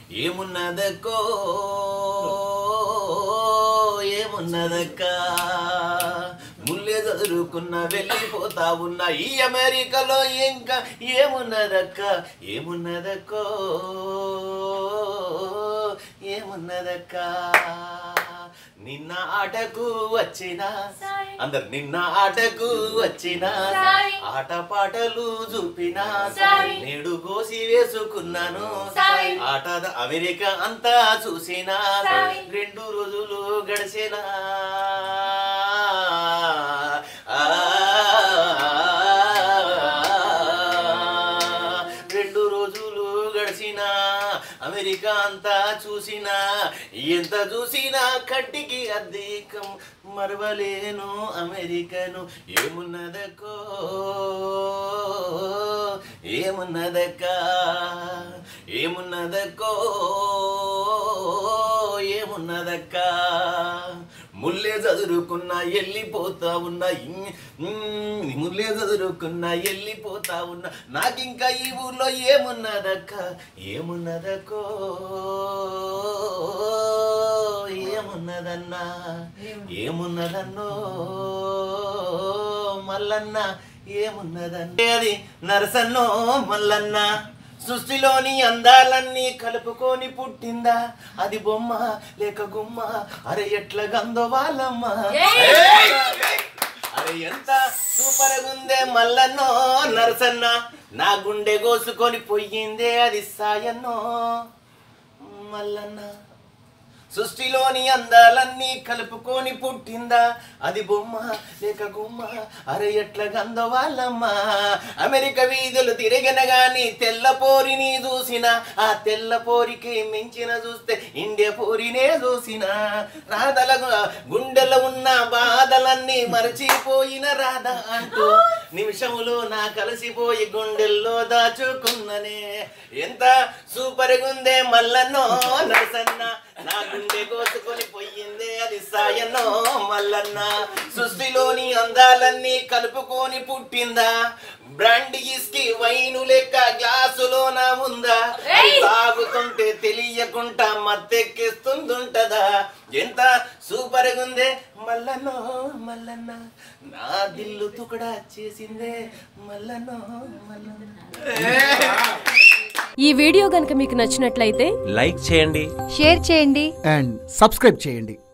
ఏమున్నదక్కో ఏమున్నదక్క ముల్లే చదువుకున్న వెళ్ళిపోతా ఉన్న ఈ అమెరికాలో ఇంకా ఏమున్నదక్క ఏమున్నదక్కో ఏమున్నదక్క నిన్న ఆటకు వచ్చిన Sorry. అందరు నిన్న ఆటకు వచ్చిన Sorry. ఆట పాటలు చూపిన Sorry. నేడు కోసి వేసుకున్నాను Sorry. ఆట అమెరికా అంతా చూసిన Sorry. రెండు రోజులు గడిచిన రెండు రోజులు గడిచిన అమెరికా అంతా చూసినా ఎంత చూసినా కంటికి అద్దీకం మరవలేను అమెరికను ఏమున్నదక్కో ఏమున్నదక్క ఏమున్నదక్కో ఏమున్నదక్క ముల్లే చదురుకున్నా వెళ్ళిపోతా ఉన్నా ఇం- ఉమ్, ముల్లే చదురుకున్నా వెళ్ళిపోతా ఉన్నా నాకింకా ఈ ఊర్లో ఏమున్నదక్క ఏమున్నదక్కో ఏమున్నదన్నా ఏమున్నదన్నో మల్లన్న ఏమున్నదన్న అది నరసన్నో మల్లన్న సృష్టిలోని అందాలన్నీ కలుపుకొని పుట్టిందా అది బొమ్మ లేక గుమ్మ అరే ఎట్ల గందో వాళ్ళమ్మ అరే ఎంత సూపర్ గుందే మల్లన్నో నరసన్న నా గుండె కోసుకొని పొయ్యిందే అది సాయన్నో మల్లన్న సృష్టిలోని అందాలన్నీ కలుపుకొని పుట్టిందా అది బొమ్మ లేక గుమ్మ అరే ఎట్ల గంధ వాళ్ళమ్మ అమెరికా వీధులు తిరిగిన గాని తెల్ల పోరిని చూసిన ఆ తెల్ల పోరికి మించిన చూస్తే ఇండియా పోరినే చూసిన రాధల గుండెలో ఉన్న బాధలన్నీ మరచిపోయిన రాధ అంటూ నిమిషములో నా కలిసిపోయి గుండెల్లో దాచుకున్ననే ఎంత సూపర్ గుందే మల్లన్నో నరసన్న నా గుండె కోసుకొని పోయిందే అది సాయన్నో మల్లన్న సృష్టిలోని అందాలన్నీ కలుపుకొని పుట్టిందా బ్రాండ్ ఇస్కి వైను లెక్క గ్లాసులో నా ఉందా అది తాగుతుంటే తెలియకుండా మత్తెక్కిస్తుంటుంటదా ఎంత సూపర్ గుందే మల్లన్నో మల్లన్న నా దిల్లు తుకడా చేసిందే మల్లన్నో మల్లన్న ఈ వీడియో గనుక మీకు నచ్చినట్లయితే లైక్ చేయండి షేర్ చేయండి అండ్ సబ్స్క్రైబ్ చేయండి